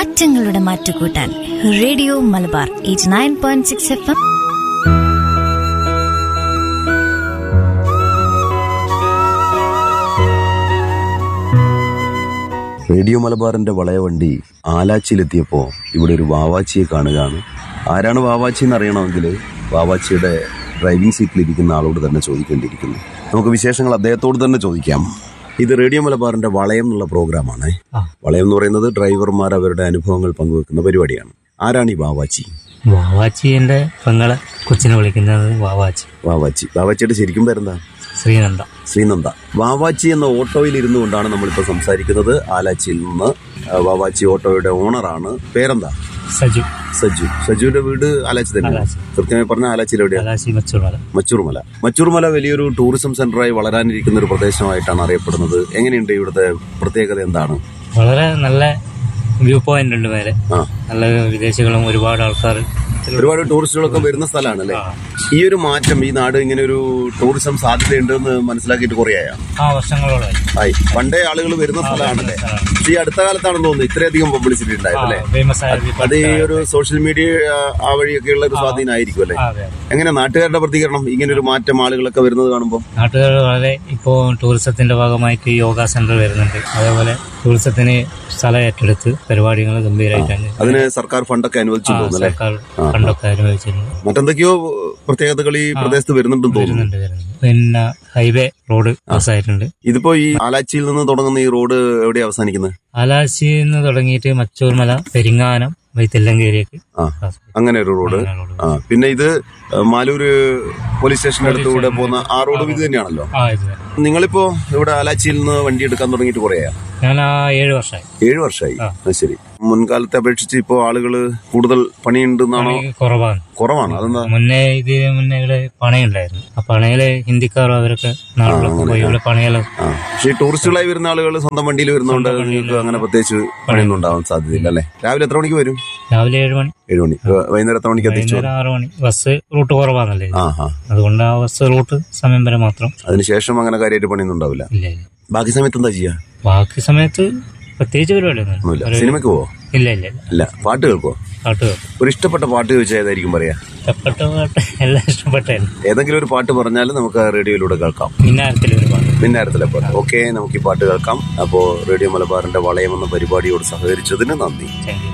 മാറ്റങ്ങളുടെ മാറ്റുകൂട്ടാൻ radio Malabar eight nine point six F M radio മലബാറിന്റെ വളയവണ്ടി ആലാച്ചിയിലെത്തിയപ്പോ ഇവിടെ ഒരു വാവാച്ചിയെ കാണുകയാണ് ആരാണ് വാവാച്ചി എന്ന് അറിയണമെങ്കിൽ വാവാച്ചിയുടെ ഡ്രൈവിംഗ് സീറ്റിലിരിക്കുന്ന ആളോട് തന്നെ ചോദിക്കേണ്ടിയിരിക്കുന്നു നമുക്ക് വിശേഷങ്ങൾ അദ്ദേഹത്തോട് തന്നെ ചോദിക്കാം ഇത് റേഡിയോ മലബാറിന്റെ വളയം എന്നുള്ള പ്രോഗ്രാമാണ് വളയം എന്ന് പറയുന്നത് ഡ്രൈവർമാർ അവരുടെ അനുഭവങ്ങൾ പങ്കുവെക്കുന്ന പരിപാടിയാണ് ആരാണ് ഈ വാവാച്ചി വാവാച്ചി എൻ്റെ പെങ്ങളെ കൊച്ചിനെ വിളിക്കുന്നത് വാവാച്ചി വാവാച്ചി വാവാച്ചിയുടെ ശരിക്കും പേരെന്താ ശ്രീനന്ദ ശ്രീനന്ദ വാവാച്ചി എന്ന ഓട്ടോയിൽ ഇരുന്നു കൊണ്ടാണ് നമ്മളിപ്പോൾ സംസാരിക്കുന്നത് ആലാച്ചിയിൽ നിന്ന് ആ, വാവാച്ചി ഓട്ടോയുടെ ഓണറാണ് പേരെന്താ സജു സജു സജുവിന്റെ വീട് ആലാച്ചി തന്നെ ആലാച്ചി. കൃത്യമായി പറഞ്ഞ ആലാച്ചിയിൽ എവിടെയാണ് കലാശി മച്ചൂർമല മച്ചൂർമല മച്ചൂർമല വലിയൊരു ടൂറിസം സെന്ററായി വളരാനിരിക്കുന്ന ഒരു പ്രദേശമായിട്ടാണ് അറിയപ്പെടുന്നത് എങ്ങനെയുണ്ട് ഇവിടുത്തെ പ്രത്യേകത എന്താണ് വളരെ നല്ല വ്യൂ പോയിന്റ് ഉണ്ട് മേലെ ആ നല്ല വിദേശികളും ഒരുപാട് ആൾക്കാർ ഒരുപാട് ടൂറിസ്റ്റുകളൊക്കെ വരുന്ന സ്ഥലമാണ് അല്ലേ ഈ ഒരു മാറ്റം ഈ നാട് ഇങ്ങനെ ഒരു ടൂറിസം സാധ്യതയുണ്ടെന്ന് മനസ്സിലാക്കിയിട്ട് കുറേയായോ ആ വർഷങ്ങളോളായി ആയി പണ്ടേ ആളുകൾ വരുന്ന സ്ഥലമാണല്ലേ പക്ഷേ ഈ അടുത്ത കാലത്താണെന്ന് തോന്നുന്നു ഇത്രയധികം പബ്ലിസിറ്റി ഉണ്ടായത് അല്ലേ ഫേമസ് ആയ അത് ഈ ഒരു സോഷ്യൽ മീഡിയ ആ, ആ വഴിയൊക്കെയുള്ള ഒരു സ്വാധീനമായിരിക്കും അല്ലേ ആ, അതെ അതെ. എങ്ങനെ നാട്ടുകാരുടെ പ്രതികരണം ഇങ്ങനെ ഒരു മാറ്റം ആളുകളൊക്കെ വരുന്നത് കാണുമ്പോൾ നാട്ടുകാർ വളരെ ഇപ്പോൾ ടൂറിസത്തിന്റെ ഭാഗമായിട്ട് യോഗ സെന്റർ വരുന്നുണ്ട് അതേപോലെ ടൂറിസത്തിന് സ്ഥലം ഏറ്റെടുത്ത് പരിപാടികൾ ഗംഭീരമായിട്ടാണ് അതിന് സർക്കാർ ഫണ്ടൊക്കെ അനുവദിച്ചു ആ, തോന്നുന്നു അല്ലേ സർക്കാർ ഫണ്ടൊക്കെ അനുഭവിച്ചിരുന്നു മറ്റെന്തൊക്കെയോ പ്രത്യേകതകൾ ഈ പ്രദേശത്ത് വരുന്നുണ്ടെന്ന് തോന്നുന്നു വരുന്നുണ്ട് വരുന്നുണ്ട് പിന്നെ ഹൈവേ റോഡ് പാസ്സായിട്ടുണ്ട് ഇതിപ്പോ ഈ ആലാച്ചിയിൽ നിന്ന് തുടങ്ങുന്ന ഈ റോഡ് എവിടെ അവസാനിക്കുന്നത് ആലാശിയിൽ നിന്ന് തുടങ്ങിയിട്ട് മച്ചൂർമല പെരിങ്ങാനം വഴി തെല്ലങ്കേരിയേക്ക് ആ അങ്ങനെ ഒരു റോഡ് അങ്ങനെ റോഡ്. ആ പിന്നെ ഇത് മാലൂര് പോലീസ് സ്റ്റേഷന്റെ അടുത്തൂടെ പോകുന്ന ആ റോഡും ഇത് തന്നെയാണല്ലോ ആ ഇത് തന്നെ. നിങ്ങളിപ്പോ ഇവിടെ ആലാച്ചിയിൽ നിന്ന് വണ്ടി എടുക്കാൻ തുടങ്ങിയിട്ട് കുറയാ ഞാൻ ആ ഏഴ് വർഷമായി ഏഴു വർഷമായി ആ. അത് ശരി മുൻകാലത്തെ അപേക്ഷിച്ച് ഇപ്പോ ആളുകള് കൂടുതൽ പണിയുണ്ടെന്നാണോ പണി കുറവാണ് കുറവാണ് അതെന്താ മുന്നേ ഇത് മുന്നേ ഇവിടെ പണയുണ്ടായിരുന്നു ആ പണയില് ഹിന്ദിക്കാരും അവരൊക്കെ നാട്ടിലൊക്കെ പോയി ഇവിടെ പണയെല്ലാം ആ പക്ഷേ ഈ ടൂറിസ്റ്റുകളായി വരുന്ന ആളുകൾ സ്വന്തം വണ്ടിയിൽ വരുന്നതുകൊണ്ട് നിങ്ങൾക്ക് അങ്ങനെ പ്രത്യേകിച്ച് പണിയൊന്നും ഉണ്ടാവാൻ സാധ്യതയില്ല അല്ലേ രാവിലെ എത്ര മണിക്ക് വരും രാവിലെ ഏഴ് മണി ഏഴ് മണി വ- വൈകുന്നേരം എത്ര മണിക്ക് എത്തിച്ചു വൈകുന്നേരം ആറ് മണി ബസ് റൂട്ട് കുറവാണല്ലേ ഇത്. ആ ആ അതുകൊണ്ട് ആ ബസ് റൂട്ട് സമയം വരെ മാത്രം അതിനുശേഷം അങ്ങനെ കാര്യമായിട്ട് പണിയൊന്നും ഉണ്ടാവില്ല ഇല്ല ഇല്ല ബാക്കി സമയത്ത് എന്താ ചെയ്യാ ബാക്കി സമയത്ത് പ്രത്യേകിച്ച് പരിപാടിയൊന്നും ഒന്നുമില്ല സിനിമയ്ക്ക് പോവോ ഇല്ല ഇല്ല ഇല്ല അല്ല പാട്ട് കേൾക്കോ പാട്ട് കേൾക്കും ഒരു ഇഷ്ടപ്പെട്ട പാട്ട് ചോദിച്ചാൽ ഏതായിരിക്കും പറയാ ഇഷ്ടപ്പെട്ട പാട്ട് എല്ലാം ഇഷ്ടപ്പെട്ടല്ലേ ഏതെങ്കിലും ഒരു പാട്ട് പറഞ്ഞാൽ നമുക്ക് ആ റേഡിയോയിലൂടെ കേൾക്കാം പിന്നാരത്തിലെ ഒരു പാട്ട് പിന്നാരത്തിലെ പാട്ട് ഓക്കെ നമുക്ക് ഈ പാട്ട് കേൾക്കാം അപ്പോൾ റേഡിയോ മലബാറിന്റെ വളയം എന്ന പരിപാടിയോട് സഹകരിച്ചതിന് നന്ദി താങ്ക് യു